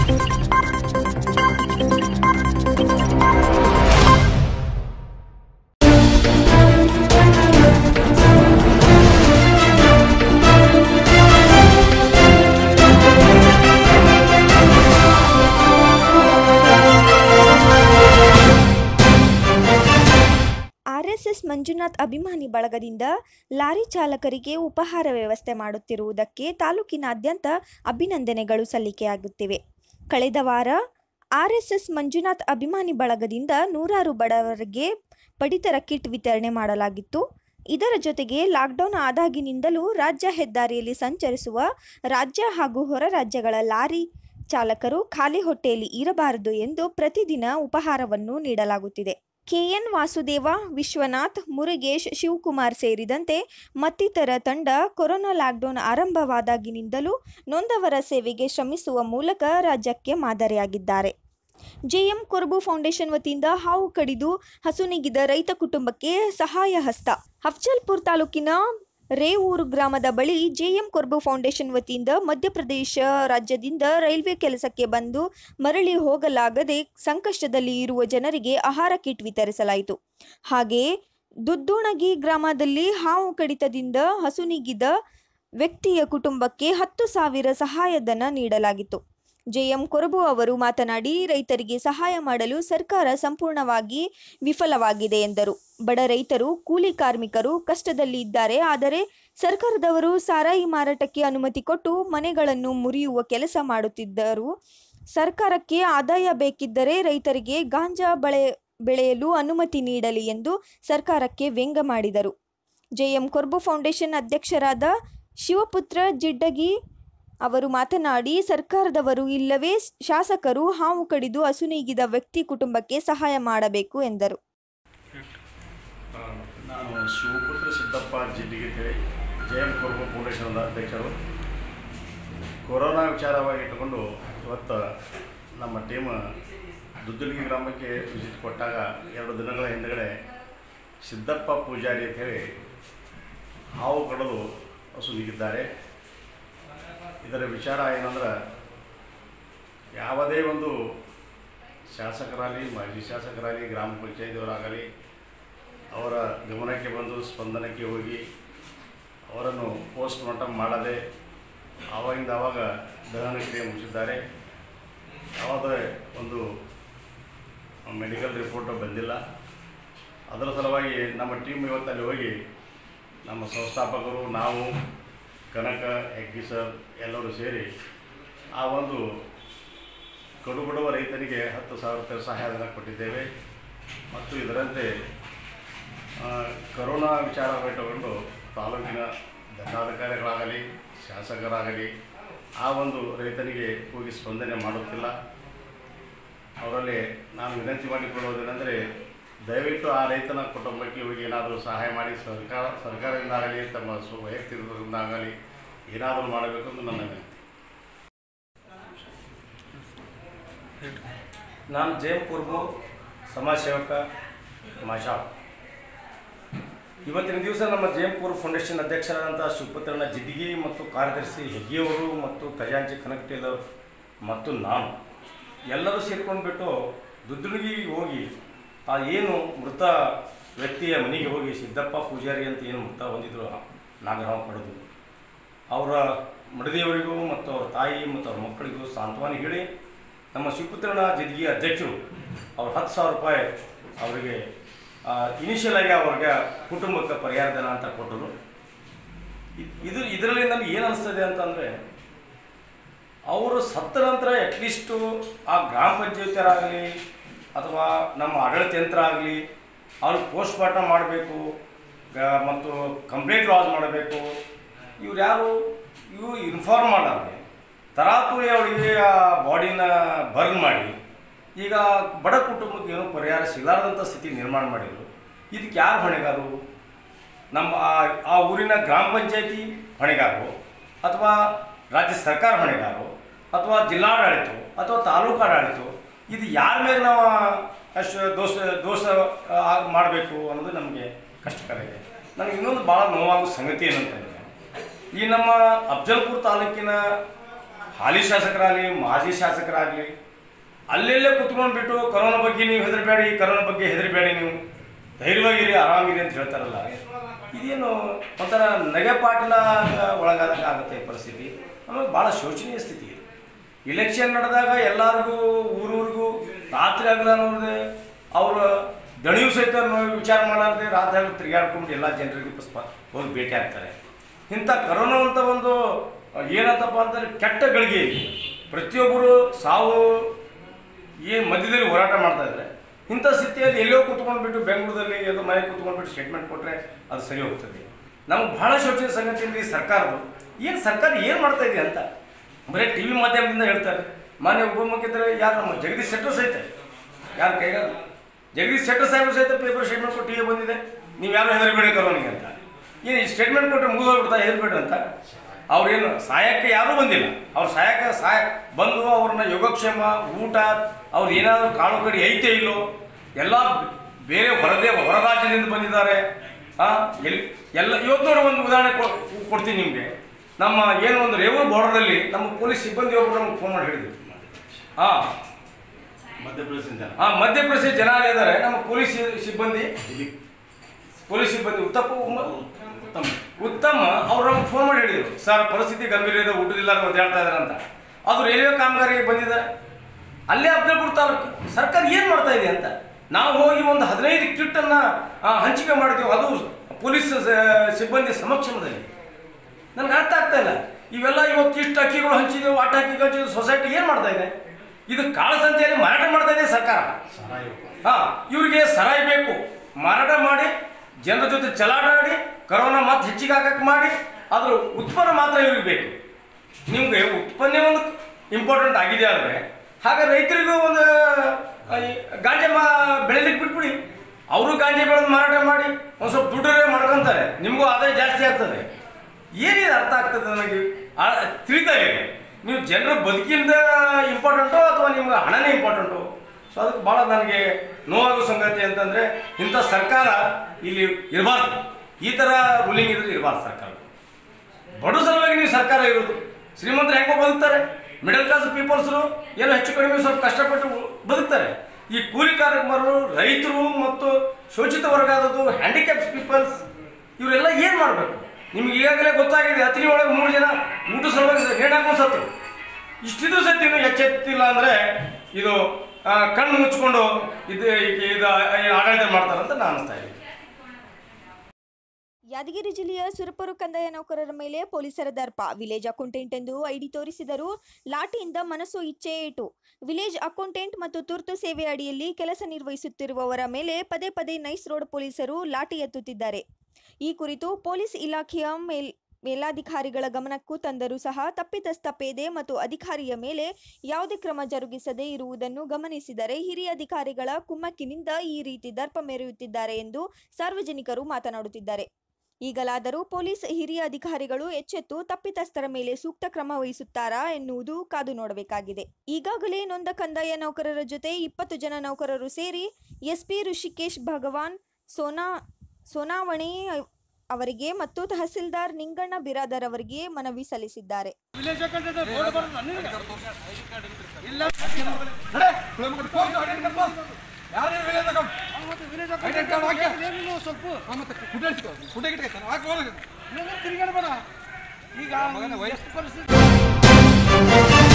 RSS Manjunath ಅಭಿಮಾನಿ ಬಳಗದಿಂದ lorry ಚಾಲಕರಿಗೆ ಉಪಹಾರ ವ್ಯವಸ್ಥೆ ಮಾಡುತ್ತಿರುವುದಕ್ಕೆ ತಾಲೂಕಿನಾದ್ಯಂತ ಅಭಿನಂದನೆಗಳು ಸಲ್ಲಿಕೆಯಾಗುತ್ತಿವೆ ಕಳೆದ ವಾರ ಆರ್ಎಸ್ಎಸ್ ಮಂಜುನಾಥ್ ಅಭಿಮಾನಿ ಬಳಗದಿಂದ ನೂರಾರು ಬಡವರಿಗೆ ಪಡಿತರ ಕಿಟ್ ವಿತರಣೆ ಮಾಡಲಾಗಿತ್ತು ಇದರ ಜೊತೆಗೆ ಲಾಕ್ಡೌನ್ ಆದಾಗಿನಿಂದಲೂ ರಾಜ್ಯ ಹೆದ್ದಾರಿಯಲ್ಲಿ ಸಂಚರಿಸುವ ರಾಜ್ಯ ಹಾಗೂ ಹೊರ ರಾಜ್ಯಗಳ ಲಾರಿ ಚಾಲಕರು ಖಾಲಿ ಹೊಟ್ಟೆಯಲ್ಲಿ ಇರಬಾರದು ಎಂದು ಪ್ರತಿದಿನ ಉಪಹಾರವನ್ನು ನೀಡಲಾಗುತ್ತಿದೆ ಕೆಎನ್ ವಾಸುದೇವ ವಿಶ್ವನಾಥ್ ಮುರುಗೇಶ್ ಶಿವಕುಮಾರ್ ಸೇರಿದಂತೆ ಮತ್ತಿತರ ತಂಡ ಕೊರೋನಾ ಲಾಕ್ಡೌನ್ ಆರಂಭವಾದಾಗಿನಿಂದಲೂ ನೊಂದವರ ಸೇವೆಗೆ ಶ್ರಮಿಸುವ ಮೂಲಕ ರಾಜ್ಯಕ್ಕೆ ಮಾದರಿಯಾಗಿದ್ದಾರೆ ಜೆಎಂ ಕೊರಬು ಫೌಂಡೇಶನ್ ವತಿಯಿಂದ ಹಾವು ಕಡಿದು ಹಸುನಿಗಿದ ರೈತ ಕುಟುಂಬಕ್ಕೆ ಸಹಾಯ ಹಸ್ತ ಅಫ್ಜಲ್ಪುರ್ ತಾಲೂಕಿನ ರೇವೂರು ಗ್ರಾಮದ ಬಳಿ ಜೆಎಂ ಕೊರ್ಬು ಫೌಂಡೇಶನ್ ವತಿಯಿಂದ ಮಧ್ಯಪ್ರದೇಶ ರಾಜ್ಯದಿಂದ ರೈಲ್ವೆ ಕೆಲಸಕ್ಕೆ ಬಂದು ಮರಳಿ ಹೋಗಲಾಗದೆ ಸಂಕಷ್ಟದಲ್ಲಿ ಇರುವ ಜನರಿಗೆ ಆಹಾರ ಕಿಟ್ ವಿತರಿಸಲಾಯಿತು ಹಾಗೆಯೇ ದುದ್ದೋಣಗಿ ಗ್ರಾಮದಲ್ಲಿ ಹಾವು ಕಡಿತದಿಂದ ಹಸುನಿಗಿದ ವ್ಯಕ್ತಿಯ ಕುಟುಂಬಕ್ಕೆ ಹತ್ತು ಸಾವಿರ ಸಹಾಯಧನ ನೀಡಲಾಗಿತ್ತು ಜೆಎಂ ಕೊರಬು ಅವರು ಮಾತನಾಡಿ ರೈತರಿಗೆ ಸಹಾಯ ಮಾಡಲು ಸರ್ಕಾರ ಸಂಪೂರ್ಣವಾಗಿ ವಿಫಲವಾಗಿದೆ ಎಂದರು ಬಡ ರೈತರು ಕೂಲಿ ಕಾರ್ಮಿಕರು ಕಷ್ಟದಲ್ಲಿ ಇದ್ದಾರೆ ಆದರೆ ಸರ್ಕಾರದವರು ಸಾರಾಯಿ ಮಾರಾಟಕ್ಕೆ ಅನುಮತಿ ಕೊಟ್ಟು ಮನೆಗಳನ್ನು ಮುರಿಯುವ ಕೆಲಸ ಮಾಡುತ್ತಿದ್ದರು ಸರ್ಕಾರಕ್ಕೆ ಆದಾಯ ಬೇಕಿದ್ದರೆ ರೈತರಿಗೆ ಗಾಂಜಾ ಬಳೆ ಬೆಳೆಯಲು ಅನುಮತಿ ನೀಡಲಿ ಎಂದು ಸರ್ಕಾರಕ್ಕೆ ವ್ಯಂಗ್ಯ ಮಾಡಿದರು ಜೆಎಂ ಕೊರ್ಬು ಫೌಂಡೇಶನ್ ಅಧ್ಯಕ್ಷರಾದ ಶಿವಪುತ್ರ ಜಿಡ್ಡಗಿ ಅವರು ಮಾತನಾಡಿ ಸರ್ಕಾರದವರು ಇಲ್ಲವೇ ಶಾಸಕರು ಹಾವು ಕಡಿದು ಹಸುನೀಗಿದ ವ್ಯಕ್ತಿ ಕುಟುಂಬಕ್ಕೆ ಸಹಾಯ ಮಾಡಬೇಕು ಎಂದರು ನಾನು ಶಿವಪುತ್ರ ಸಿದ್ದಪ್ಪ ಜಿಡ್ಡಿಗೆ ಹೇಳಿ ಜೆ ಎಂ ಕೊರ್ಬು ಫೌಂಡೇಶನ್ ಅಧ್ಯಕ್ಷರು ಕೊರೋನಾ ವಿಚಾರವಾಗಿ ಇಟ್ಟುಕೊಂಡು ಇವತ್ತು ನಮ್ಮ ಟೀಮ್ ದುದ್ದಲಿಗಿ ಗ್ರಾಮಕ್ಕೆ ವಿಸಿಟ್ ಕೊಟ್ಟಾಗ ಎರಡು ದಿನಗಳ ಹಿಂದಗಡೆ ಸಿದ್ದಪ್ಪ ಪೂಜಾರಿ ಅಂತ ಹೇಳಿ ಹಾವು ಕಡಿದು ಹಸು ನೀಗಿದ್ದಾರೆ ಇದರ ವಿಚಾರ ಏನಂದ್ರೆ ಯಾವುದೇ ಒಂದು ಶಾಸಕರಾಗಲಿ ಮಾಜಿ ಶಾಸಕರಾಗಲಿ ಗ್ರಾಮ ಪಂಚಾಯತಿಯವರಾಗಲಿ ಅವರ ಗಮನಕ್ಕೆ ಬಂದು ಸ್ಪಂದನಕ್ಕೆ ಹೋಗಿ ಅವರನ್ನು ಪೋಸ್ಟ್ ಮಾರ್ಟಮ್ ಮಾಡದೆ ಆವಾಗಿಂದ ಆವಾಗ ದಹನ ಕ್ರಿಯೆ ಮುಗಿಸಿದ್ದಾರೆ ಯಾವುದೇ ಒಂದು ಮೆಡಿಕಲ್ ರಿಪೋರ್ಟು ಬಂದಿಲ್ಲ ಅದರ ಸಲುವಾಗಿ ನಮ್ಮ ಟೀಮ್ ಇವತ್ತಲ್ಲಿ ಹೋಗಿ ನಮ್ಮ ಸಂಸ್ಥಾಪಕರು ನಾವು ಕನಕ ಹೆಗ್ಗಿ ಸರ್ ಎಲ್ಲರೂ ಸೇರಿ ಆ ಒಂದು ಕಡುಬಡುವ ರೈತನಿಗೆ ಹತ್ತು ಸಾವಿರ ರೂಪಾಯಿ ಸಹಾಯಧನ ಕೊಟ್ಟಿದ್ದೇವೆ ಮತ್ತು ಇದರಂತೆ ಆ, ಕರೋನಾ ವಿಚಾರವಿಟ್ಟುಕೊಂಡು ತಾಲೂಕಿನ ದಂಡಾಧಿಕಾರಿಗಳಾಗಲಿ ಶಾಸಕರಾಗಲಿ ಆ ಒಂದು ರೈತನಿಗೆ ಹೋಗಿ ಸ್ಪಂದನೆ ಮಾಡುತ್ತಿಲ್ಲ ಅವರಲ್ಲಿ ನಾನು ವಿನಂತಿ ಮಾಡಿಕೊಳ್ಳುವುದೇನೆಂದರೆ ದಯವಿಟ್ಟು ಆ ರೈತನ ಕುಟುಂಬಕ್ಕೆ ಹೋಗಿ ಏನಾದರೂ ಸಹಾಯ ಮಾಡಿ ಸರ್ಕಾರ ಸರ್ಕಾರದಿಂದಾಗಲಿ ತಮ್ಮ ಸ್ವ ವೈಯಕ್ತಿಕದಿಂದಾಗಲಿ ಏನಾದರೂ ಮಾಡಬೇಕು ಅಂತ ನನ್ನ ವಿನಂತಿ ನಾನು ಜಯಂ ಕುರ್ಮು ಸಮಾಜ ಸೇವಕ ಮಾಷಾವ್ ಇವತ್ತಿನ ದಿವಸ ನಮ್ಮ ಜಯಂಪುರ್ ಫೌಂಡೇಶನ್ ಅಧ್ಯಕ್ಷರಾದಂಥ ಶಿವಪುತ್ರನ ಜಿದ್ದಿಗಿ ಮತ್ತು ಕಾರ್ಯದರ್ಶಿ ಹೆಗ್ಗಿಯವರು ಮತ್ತು ಖಜಾಂಚಿ ಕನಕಟೇಲರ್ ಮತ್ತು ನಾನು ಎಲ್ಲರೂ ಸೇರ್ಕೊಂಡ್ಬಿಟ್ಟು ದುದ್ದುಣಿಗೆ ಹೋಗಿ ಆ ಏನು ಮೃತ ವ್ಯಕ್ತಿಯ ಮನೆಗೆ ಹೋಗಿ ಸಿದ್ದಪ್ಪ ಪೂಜಾರಿ ಅಂತ ಏನು ಮೃತ ಹೊಂದಿದ್ರು ನಾಗರಾವ್ ಪಡೆದು ಅವರ ಮಡದಿಯವರಿಗೂ ಮತ್ತು ಅವ್ರ ತಾಯಿ ಮತ್ತು ಅವ್ರ ಮಕ್ಕಳಿಗೂ ಸಾಂತ್ವನ ಹೇಳಿ ನಮ್ಮ ಶಿವಪುತ್ರನ ಜಿದ್ಗಿ ಅಧ್ಯಕ್ಷರು ಅವ್ರು ಹತ್ತು ಸಾವಿರ ರೂಪಾಯಿ ಅವರಿಗೆ ಇನಿಷಿಯಲ್ ಆಗಿ ಅವ್ರಿಗೆ ಕುಟುಂಬಕ್ಕೆ ಪರಿಹಾರ ಧನ ಅಂತ ಕೊಟ್ಟರು ಇದ್- ಇದು ಇದರಲ್ಲಿ ನಮ್ಗೆ ಏನು ಅನಿಸ್ತದೆ ಅಂತಂದರೆ ಅವರು ಸತ್ತ ನಂತರ ಅಟ್ಲೀಸ್ಟು ಆ ಗ್ರಾಮ ಪಂಚಾಯತಿಯರಾಗಲಿ ಅಥವಾ ನಮ್ಮ ಆಡಳಿತ ಯಂತ್ರ ಆಗಲಿ ಅವ್ರು ಪೋಸ್ಟ್ ಮಾರ್ಟಮ್ ಮಾಡಬೇಕು ಮತ್ತು ಕಂಪ್ಲೇಂಟ್ ಲಾಸ್ ಮಾಡಬೇಕು ಇವ್ರು ಯಾರು ಇವು ಇನ್ಫಾರ್ಮ್ ಮಾಡಾರೆ ತರಾತುರಿ ಅವರಿಗೆ ಆ ಬಾಡಿನ ಬರ್ನ್ ಮಾಡಿ ಈಗ ಬಡ ಕುಟುಂಬಕ್ಕೆ ಏನೂ ಪರಿಹಾರ ಸಿಗಲಾರದಂಥ ಸ್ಥಿತಿ ನಿರ್ಮಾಣ ಮಾಡಿದರು ಇದಕ್ಕೆ ಯಾರು ಹೊಣೆಗಾರರು ನಮ್ಮ ಆ- ಆ ಊರಿನ ಗ್ರಾಮ ಪಂಚಾಯತಿ ಹೊಣೆಗಾರರು ಅಥವಾ ರಾಜ್ಯ ಸರ್ಕಾರ ಹೊಣೆಗಾರರು ಅಥವಾ ಜಿಲ್ಲಾಡಳಿತ ಅಥವಾ ತಾಲೂಕು ಆಡಳಿತ ಇದು ಯಾರ ಮೇಲೆ ನಾವು ಅಷ್ಟು ದೋಷ ದೋಷ ಮಾಡಬೇಕು ಅನ್ನೋದು ನಮಗೆ ಕಷ್ಟಕರ ಇದೆ ನನಗೆ ಇನ್ನೊಂದು ಭಾಳ ನೋವಾಗೋ ಸಂಗತಿ ಏನಂತಂದರೆ ಈ ನಮ್ಮ ಅಫ್ಜಲ್ಪುರ ತಾಲೂಕಿನ ಹಾಲಿ ಶಾಸಕರಾಗಲಿ ಮಾಜಿ ಶಾಸಕರಾಗಲಿ ಅಲ್ಲೆಲ್ಲೇ ಕುತ್ಕೊಂಡ್ಬಿಟ್ಟು ಕರೋನಾ ಬಗ್ಗೆ ನೀವು ಹೆದರಬೇಡಿ ಕರೋನಾ ಬಗ್ಗೆ ಹೆದರಬೇಡಿ ನೀವು ಧೈರ್ಯವಾಗಿರಿ ಆರಾಮಿರಿ ಅಂತ ಹೇಳ್ತಾರಲ್ಲ ಇದೇನು ಒಂಥರ ನಗೆಪಾಟಲ ಒಳಗಾದಂಗೆ ಆಗುತ್ತೆ ಈ ಪರಿಸ್ಥಿತಿ ಆಮೇಲೆ ಭಾಳ ಶೋಚನೀಯ ಸ್ಥಿತಿ ಇದು ಇಲೆಕ್ಷನ್ ನಡೆದಾಗ ಎಲ್ಲರಿಗೂ ಊರೂರಿಗೂ ರಾತ್ರಿ ಆಗಲ ನೋಡಿದೆ ಅವರ ದಣಿವು ಸಹಿತ ನೋ- ವಿಚಾರ ಮಾಡಾರ್ದೆ ರಾತ್ರಿ ಆಗಲು ತಿರುಗಾಡ್ಕೊಂಡು ಎಲ್ಲ ಜನರಿಗೆ ಪುಷ್ಪ ಹೋಗಿ ಭೇಟಿ ಆಗ್ತಾರೆ ಇಂಥ ಕರೋನಾ ಅಂತ ಒಂದು ಏನಂತಪ್ಪ ಅಂತಂದ್ರೆ ಕೆಟ್ಟ ಗಳಿಗೆ ಇದೆ. ಪ್ರತಿಯೊಬ್ಬರು ಸಾವು ಏನು ಮಧ್ಯದಲ್ಲಿ ಹೋರಾಟ ಮಾಡ್ತಾ ಇದ್ದಾರೆ ಇಂಥ ಸ್ಥಿತಿಯಲ್ಲಿ ಎಲ್ಲೋ ಕೂತ್ಕೊಂಡ್ಬಿಟ್ಟು ಬೆಂಗಳೂರಲ್ಲಿ ಎಲ್ಲೋ ಮನೆ ಕೂತ್ಕೊಂಡ್ಬಿಟ್ಟು ಸ್ಟೇಟ್ಮೆಂಟ್ ಕೊಟ್ಟರೆ ಅದು ಸರಿ ಹೋಗ್ತದೆ ನಮ್ಗೆ ಬಹಳ ಶೋಚನೀಯ ಸಂಗತಿ ಅಂದ್ರೆ ಈ ಸರ್ಕಾರದ್ದು ಏನು ಸರ್ಕಾರ ಏನು ಮಾಡ್ತಾ ಇದೆ ಅಂತ ಬರೀ ಟಿ ವಿ ಮಾಧ್ಯಮದಿಂದ ಹೇಳ್ತಾರೆ ಮಾನ್ಯ ಉಪಮುಖ್ಯಮಂತ್ರಿ ಯಾರು ನಮ್ಮ ಜಗದೀಶ್ ಶೆಟ್ಟರ್ ಸಹಿತ ಯಾರು ಕೈಗಾರ ಜಗದೀಶ್ ಶೆಟ್ಟರ್ ಸಾಹೇಬರು ಸಹಿತ ಪೇಪರ್ ಸ್ಟೇಟ್ಮೆಂಟ್ ಕೊಟ್ಟು ಟಿವಿ ಬಂದಿದೆ ನೀವು ಯಾರು ಹೆದರಬೇಡಿ ಕರೋನಿಗೆ ಅಂತ ಏನು ಈ ಸ್ಟೇಟ್ಮೆಂಟ್ ಕೊಟ್ಟರೆ ಮುಗಿದೋಗ್ಬಿಡ್ತಾ ಹೆದರಬೇಡಿ ಅಂತ ಅವ್ರೇನು ಸಹಾಯಕ್ಕೆ ಯಾರೂ ಬಂದಿಲ್ಲ ಅವ್ರ ಸಹಾಯಕ ಸಹಾಯ ಬಂದು ಅವ್ರನ್ನ ಯೋಗಕ್ಷೇಮ ಊಟ ಅವ್ರು ಏನಾದರೂ ಕಾಳು ಕಡಿ ಐತೆ ಇಲ್ಲೋ ಎಲ್ಲ ಬೇರೆ ಹೊರದೇ ಹೊರ ರಾಜ್ಯದಿಂದ ಬಂದಿದ್ದಾರೆ ಆ, ಎಲ್ಲಿ ಎಲ್ಲ ಇವತ್ತು ನೋಡಿ ಒಂದು ಉದಾಹರಣೆ ಕೊ- ಕೊಡ್ತೀನಿ ನಿಮಗೆ ನಮ್ಮ ಏನು ಒಂದು ರೇವು ಬಾರ್ಡರಲ್ಲಿ ನಮ್ಮ ಪೊಲೀಸ್ ಸಿಬ್ಬಂದಿ ಒಬ್ಬರು ನಮ್ಗೆ ಫೋನ್ ಮಾಡಿ ಹೇಳಿದ್ರು ಹಾಂ ಮಧ್ಯಪ್ರದೇಶದಿಂದ ಆ ಮಧ್ಯಪ್ರದೇಶ ಜನ ಇದ್ದಾರೆ ನಮ್ಮ ಪೊಲೀಸ್ ಸಿಬ್ಬಂದಿ ಪೊಲೀಸ್ ಸಿಬ್ಬಂದಿ ಉತ್ತಪ್ಪ ಉಮ್ಮ- ಉತ್ತಮ ಉತ್ತಮ ಅವ್ರು ನಮ್ಗೆ ಫೋನ್ ಮಾಡಿ ಹೇಳಿದ್ರು ಸರ್ ಪರಿಸ್ಥಿತಿ ಗಂಭೀರ ಇದೆ ಊಟದಿಲ್ಲ ಅಂತ ಹೇಳ್ತಾ ಇದಾರೆ ಅಂತ ಅದು ರೈಲ್ವೆ ಕಾಮಗಾರಿಗೆ ಬಂದಿದ್ದಾರೆ ಅಲ್ಲೇ ಅಬ್ದುಲ್ಪುರ ತಾಲೂಕು ಸರ್ಕಾರ ಏನು ಮಾಡ್ತಾ ಇದೆ ಅಂತ ನಾವು ಹೋಗಿ ಒಂದು ಹದಿನೈದು ಕಿಟ್ಟನ್ನು ಹಂಚಿಕೆ ಮಾಡಿದ್ವಿ ಅದು ಪೊಲೀಸ್ ಸ- ಸಿಬ್ಬಂದಿ ಸಮಕ್ಷಮದಲ್ಲಿ ನನಗೆ ಅರ್ಥ ಆಗ್ತಾ ಇಲ್ಲ ಇವೆಲ್ಲ ಇವತ್ತು ಇಷ್ಟು ಅಕ್ಕಿಗಳು ಹಂಚಿದೆವು ಆಟ ಅಕ್ಕಿ ಹಂಚಿದ್ವು ಸೊಸೈಟಿ ಏನು ಮಾಡ್ತಾ ಇದೆ ಇದು ಕಾಳಸಂತೆಯಲ್ಲಿ ಮಾರಾಟ ಮಾಡ್ತಾ ಇದೆ ಸರ್ಕಾರ ಸರಾಯಿ ಹಾ ಇವರಿಗೆ ಸರಾಯಿ ಬೇಕು ಮಾರಾಟ ಮಾಡಿ ಜನರ ಜೊತೆ ಚಲಾಟಾಡಿ ಕರೋನಾ ಮತ್ತೆ ಹೆಚ್ಚಿಗೆ ಆಗಕ್ಕೆ ಮಾಡಿ ಅದ್ರ ಉತ್ಪನ್ನ ಮಾತ್ರ ಇವ್ರಿಗೆ ಬೇಕು ನಿಮಗೆ ಉತ್ಪನ್ನ ಒಂದು ಇಂಪಾರ್ಟೆಂಟ್ ಆಗಿದೆ ಆದರೆ ಹಾಗೆ ರೈತರಿಗೂ ಒಂದು ಆ, ಈ ಗಾಂಜಾ ಮಾ ಬೆಳಿಲಿಕ್ಕೆ ಬಿಟ್ಬಿಡಿ ಅವರು ಗಾಂಜಾ ಬೆಳೆದು ಮಾರಾಟ ಮಾಡಿ ಒಂದು ಸ್ವಲ್ಪ ದುಡ್ಡು ಮಾಡ್ಕೊಂತಾರೆ ನಿಮಗೂ ಆದಾಯ ಜಾಸ್ತಿ ಆಗ್ತದೆ ಏನಿದೆ ಅರ್ಥ ಆಗ್ತದೆ ನನಗೆ ಆ, ತಿಳಿತಾ ಇದೆ ನೀವು ಜನರ ಬದುಕಿಂದ ಇಂಪಾರ್ಟೆಂಟು ಅಥವಾ ನಿಮ್ಗೆ ಹಣನೇ ಇಂಪಾರ್ಟೆಂಟು ಸೊ ಅದಕ್ಕೆ ಭಾಳ ನನಗೆ ನೋವಾಗೋ ಸಂಗತಿ ಅಂತಂದರೆ ಇಂಥ ಸರ್ಕಾರ ಇಲ್ಲಿ ಇರಬಾರ್ದು ಈ ಥರ ರೂಲಿಂಗ್ ಇದ್ರೆ ಇರಬಾರ್ದು ಸರ್ಕಾರ ಬಡ ಸಲುವಾಗಿ ನೀವು ಸರ್ಕಾರ ಇರೋದು ಶ್ರೀಮಂತರು ಹೆಂಗೋ ಬದುಕ್ತಾರೆ ಮಿಡಲ್ ಕ್ಲಾಸ್ ಪೀಪಲ್ಸರು ಏನೋ ಹೆಚ್ಚು ಕಡಿಮೆ ಸ್ವಲ್ಪ ಕಷ್ಟಪಟ್ಟು ಬದುಕ್ತಾರೆ ಈ ಕೂಲಿ ಕಾರ್ಮಿಕರು ರೈತರು ಮತ್ತು ಶೋಷಿತ ವರ್ಗ ಆದದ್ದು ಹ್ಯಾಂಡಿಕ್ಯಾಪ್ಸ್ ಪೀಪಲ್ಸ್ ಇವರೆಲ್ಲ ಏನು ಮಾಡಬೇಕು ನಿಮ್ಗೆ ಈಗಾಗಲೇ ಗೊತ್ತಾಗಿದೆ ಹತ್ತಿನ ಒಳಗೆ ಮೂರು ಜನ ಊಟ ಸಲುವಾಗಿ ನೇಣು ಹಾಕೊಂಡು ಸತ್ತು ಇಷ್ಟಿದು ಸತಿ ಇನ್ನೂ ಎಚ್ಚೆತ್ತಿಲ್ಲ ಅಂದರೆ ಇದು ಆ, ಕಣ್ಣು ಮುಚ್ಕೊಂಡು ಇದು ಇದು ಆಡಳಿತ ಮಾಡ್ತಾರಂತ ನಾನು ಅನಿಸ್ತಾ ಇದ್ದೀನಿ ಯಾದಗಿರಿ ಜಿಲ್ಲೆಯ ಸುರಪುರ ಕಂದಾಯ ನೌಕರರ ಮೇಲೆ ಪೊಲೀಸರ ದರ್ಪ ವಿಲೇಜ್ ಅಕೌಂಟೆಂಟ್ ಎಂದು ಐಡಿ ತೋರಿಸಿದರು ಲಾಠಿಯಿಂದ ಮನಸ್ಸು ಇಚ್ಛೆ ಏಟು ವಿಲೇಜ್ ಅಕೌಂಟೆಂಟ್ ಮತ್ತು ತುರ್ತು ಸೇವೆ ಅಡಿಯಲ್ಲಿ ಕೆಲಸ ನಿರ್ವಹಿಸುತ್ತಿರುವವರ ಮೇಲೆ ಪದೇ ಪದೇ ನೈಸ್ ರೋಡ್ ಪೊಲೀಸರು ಲಾಠಿ ಎತ್ತುತ್ತಿದ್ದಾರೆ ಈ ಕುರಿತು ಪೊಲೀಸ್ ಇಲಾಖೆಯ ಮೇಲ್ ಮೇಲಾಧಿಕಾರಿಗಳ ಗಮನಕ್ಕೂ ತಂದರೂ ಸಹ ತಪ್ಪಿತಸ್ಥ ಪೇದೆ ಮತ್ತು ಅಧಿಕಾರಿಯ ಮೇಲೆ ಯಾವುದೇ ಕ್ರಮ ಜರುಗಿಸದೇ ಇರುವುದನ್ನು ಗಮನಿಸಿದರೆ ಹಿರಿಯ ಅಧಿಕಾರಿಗಳ ಕುಮ್ಮಕ್ಕಿನಿಂದ ಈ ರೀತಿ ದರ್ಪ ಮೆರೆಯುತ್ತಿದ್ದಾರೆ ಎಂದು ಸಾರ್ವಜನಿಕರು ಮಾತನಾಡುತ್ತಿದ್ದಾರೆ ಈಗಲಾದರೂ ಪೊಲೀಸ್ ಹಿರಿಯ ಅಧಿಕಾರಿಗಳು ಎಚ್ಚೆತ್ತು ತಪ್ಪಿತಸ್ಥರ ಮೇಲೆ ಸೂಕ್ತ ಕ್ರಮ ವಹಿಸುತ್ತಾರಾ ಎನ್ನುವುದು ಕಾದು ನೋಡಬೇಕಾಗಿದೆ ಈಗಾಗಲೇ ನೊಂದ ಕಂದಾಯ ನೌಕರರ ಜೊತೆ ಇಪ್ಪತ್ತು ಜನ ನೌಕರರು ಸೇರಿ ಎಸ್ಪಿ ಋಷಿಕೇಶ್ ಭಗವಾನ್ ಸೋನಾ ಸೋನಾವಣೆ ಅವರಿಗೆ ಮತ್ತು ತಹಸೀಲ್ದಾರ್ ನಿಂಗಣ್ಣ ಬಿರಾದರ್ ಅವರಿಗೆ ಮನವಿ ಸಲ್ಲಿಸಿದ್ದಾರೆ ತಿರುಗಾಡಬೇಡ ಈಗ ವಯಸ್ಸು ಪರಿಸ್ಥಿತಿ